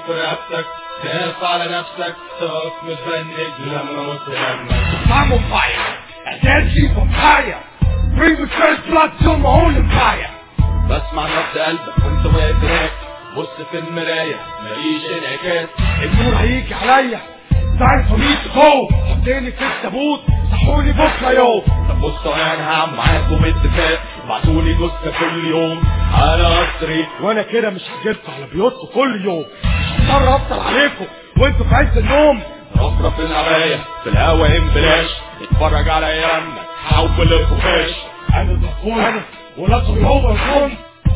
خليك في رقبتك خاف على نفسك تقف متبنج لما وتغنى I'm on fire. And then she's on fire. Bring the first blood to my own empire. بسمع نبض قلبك وانت واقف هناك بص في المراية ماليش انعكاس النور هيجي عليا Time for me to go حطيني في التابوت صحوني بكرة يو طب بصوا انا هعمل معاكم اتفاق ابعتولي جثة كل يوم على قصري وانا كده مش هجيبكم على بيوتكم كل يوم مش هضطر افطر عليكم وانتوا في عز النوم رفرف العباية في الهوا بلاش اتفرج على ايامنا حول الخفاش انا الدكتور انا ونصري هو الكون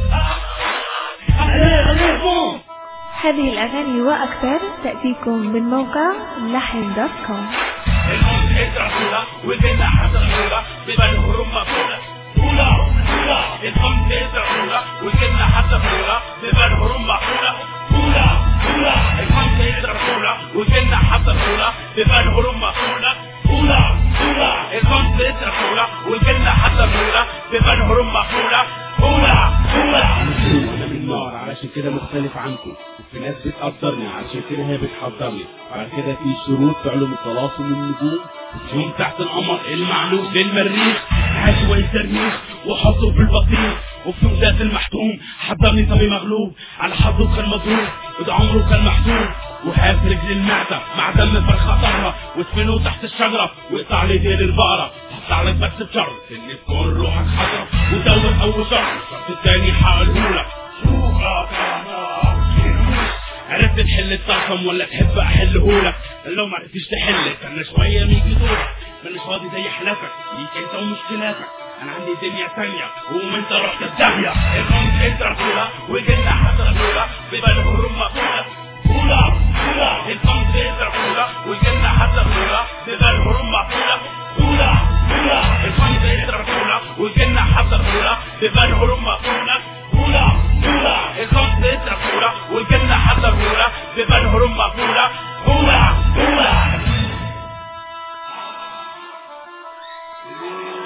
عليه عليه بوم هذه الأغاني وأكثر تأتيكم من موقع لحن دوت كوم الموت اتركونا وزينا حضرونا ببني هرم مقولة أولى أولى الموت اتركونا وزينا حضرونا ببني هرم مقولة أولى أولى الموت اتركونا وزينا حضرونا ببني هرم مقولة أولى أولى الموت اتركونا وزينا حضرونا ببني هرم مقولة أولى أولى انا من نار علشان كده مختلف عنكم في ناس بتقدرني علشان كده هي بتحضرني بعد كده في شروط في علوم التواصل النجوم يوم تحت القمر المعلوم للمريخ حاجة ويسرنيش وحطه في البطيخ وفي يوم ذات المحتوم حضرني طبي مغلوب على حظه كان مضروب وده عمره كان محسوب وحاف رجل المعدة مع دم فرخة طهرة واسفنه تحت الشجرة وقطع لي ديل البقرة هطلع لك بس بشرط ان تكون روحك حضرة ودور اول شهر الشرط التاني حقلهولك شوفك عرفت تحل الطرفم ولا تحب احلهولك لو ما عرفتش تحل استنى شويه ميجي دورك ما مش فاضي زي حلفك ليك انت ومشكلاتك انا عندي دنيا تانية وقوم انت رحت الداهية المهم انت رسولة وجدنا حتى رسولة بيبقى الهروب مقولة أولى أولى المهم انت رسولة وجدنا حتى رسولة بيبقى الهروب مقولة أولى أولى المهم انت رسولة وجدنا حتى رسولة بيبقى الهروب مقولة أولى أولى المهم انت رسولة وجدنا حتى رسولة بيبقى الهروب مقولة أولى أولى